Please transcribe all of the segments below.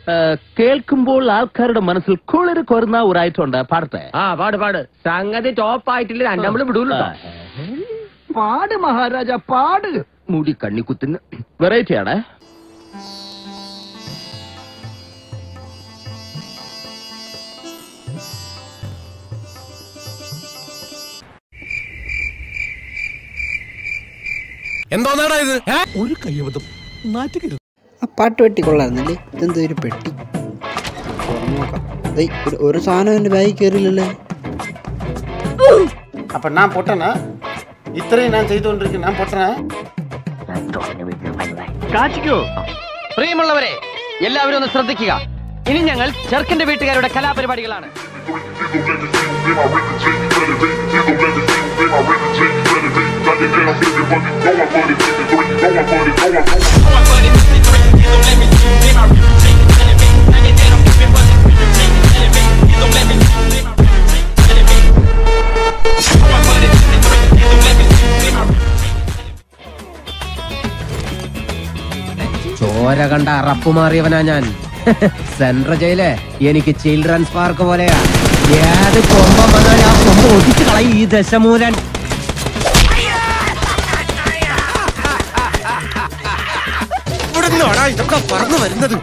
ഏ, കേൾക്കുമ്പോൾ ആൾക്കാരുടെ മനസ്സിൽ കുളിര് കൊരുന്ന ഒരു ഐറ്റം ഉണ്ട് പാടട്ടെ ആ പാട് പാട് സംഗതി ടോപ്പ് ആയിട്ടില്ല രണ്ടാമത് വിടൂല്ലോ പാട് മഹാരാജ പാട് മുടി കണ്ണി കുത്തുന്ന വെറൈറ്റി ആണ് എന്തോന്നാടാ ഇത് ഒരു കയ്യബദ്ധം നാറ്റുകരുത് ആ പാട്ട് പെട്ടി കൊള്ളായിരുന്നല്ലേ ഇതെന്തോ ഒരു പെട്ടി തുറന്ന് നോക്കാം ദേ, ഒരു- ഒരു സാധനം എന്റെ ബാഗിൽ കയറിയില്ലല്ലേ அப்ப நான் பொட்டனா இத்தனையும் நான் செய்து கொண்டிருக்கேன் நான் பொட்டனா പ്രിയമുള്ളവരെ എല്ലാവരും ഒന്ന് ശ്രദ്ധിക്കുക ഇനി ഞങ്ങൾ ചെറുക്കന്റെ വീട്ടുകാരുടെ കലാപരിപാടികളാണ് ചോര കണ്ട അറപ്പ് മാറിയവനാ ഞാൻ സെൻട്രൽ ജയില് എനിക്ക് ചിൽഡ്രൻസ് പാർക്ക് പോലെയാ ഏത് കൊമ്പം വന്നാലും ആ കൊമ്പ് ഒടിച്ചു കളയും ഈ ദശമൂലൻ ഇവിടെ നിന്നാടാ ഇതൊക്കെ പറന്നു വരുന്നത്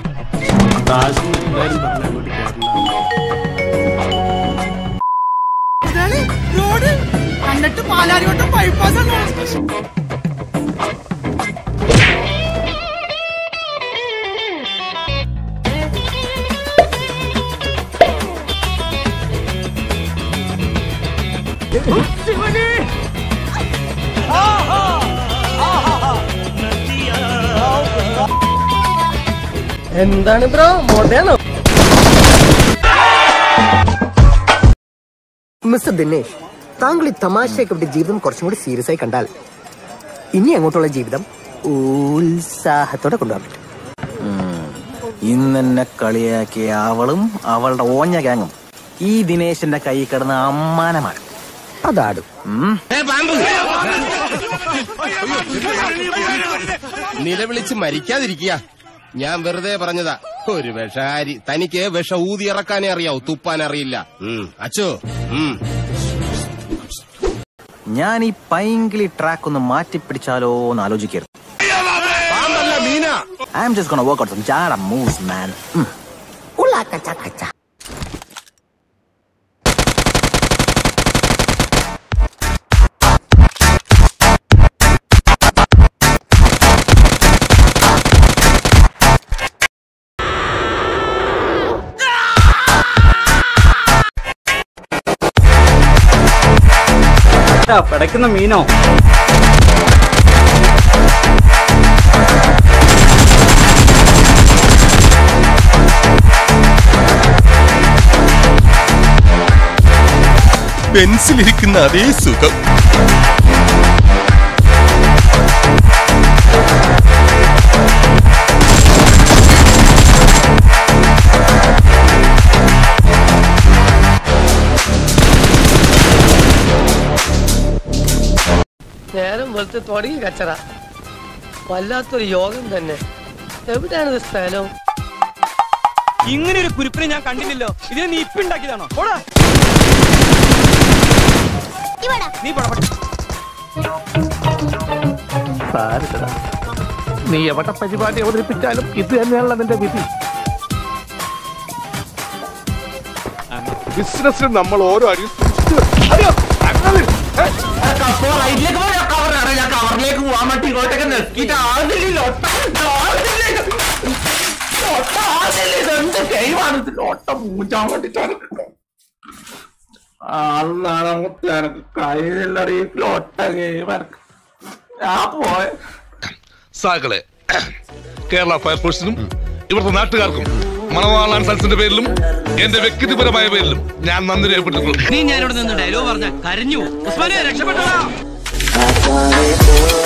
റോഡ് കണ്ടിട്ട് പാലാരിവട്ടം ബൈപ്പാസാണ് എന്താണ് ബ്രോ മോഡേണോ മിസ്റ്റർ ദിനേഷ് താങ്കൾ ഈ തമാശയൊക്കെ വിട്ട് ജീവിതം കുറച്ചും കൂടി സീരിയസ് ആയി കണ്ടാൽ ഇനി അങ്ങോട്ടുള്ള ജീവിതം ഉത്സാഹത്തോടെ കൊണ്ടുപോകാൻ പറ്റും ഇന്നെന്നെ കളിയാക്കിയ അവളും അവളുടെ ഓഞ്ഞ ഗാങ്ങും ഈ ദിനേശന്റെ കൈ കിടന്ന് അമ്മാനമാണ് അതാടും നിലവിളിച്ച് മരിക്കാതിരിക്കുക ഞാൻ വെറുതെ പറഞ്ഞതാ ഒരു വിഷാരി തനിക്ക് വിഷ ഊതി ഇറക്കാനേ അറിയാവൂ തുപ്പാൻ അറിയില്ല ഉം, അച്ചോ ഉം. ഞാൻ ഈ പൈങ്കിളി ട്രാക്ക് ഒന്ന് മാറ്റിപ്പിടിച്ചാലോ എന്ന് ആലോചിക്കരുത് പാമ്പല്ല മീന I'm just gonna work out some ജാഡ മൂവ്സ് മാൻ പിടയ്ക്കുന്ന മീനോ പെൻസിലിരിക്കുന്ന അതേ സുഖം നേരം വെളുത്ത് തുടങ്ങി കച്ചറ വല്ലാത്തൊരു യോഗം തന്നെ എവിടെയാണ് സ്ഥലം ഇങ്ങനെ ഒരു കുരുപ്പിനെ ഞാൻ കണ്ടില്ലല്ലോ ഇതിനെ നീ ഇപ്പിണ്ടാക്കിയതാണോ പോടാ നീ പോടാ പോടാ. സാരില്ലടാ. നീ എവിടെ പരിപാടി അവതരിപ്പിച്ചാലും ഇത് തന്നെയാണല്ലോ നിന്റെ വിധി ബിസിനസ്സിൽ നമ്മൾ ഓരോ അടിയും സാകളെ കേരള ഫയർഫോഴ്സിനും ഇവിടുത്തെ നാട്ടുകാർക്കും മണവാളാൻ സൽസിന്റെ പേരിലും എന്റെ വ്യക്തിപരമായ പേരിലും ഞാൻ നന്ദി രേഖപ്പെട്ടിട്ടുള്ളൂ നീ ഞാനിവിടെ നിന്ന് ഡയലോഗ് പറഞ്ഞ കരഞ്ഞു ഉസ്മാനെ രക്ഷപ്പെട്ടോ I thought it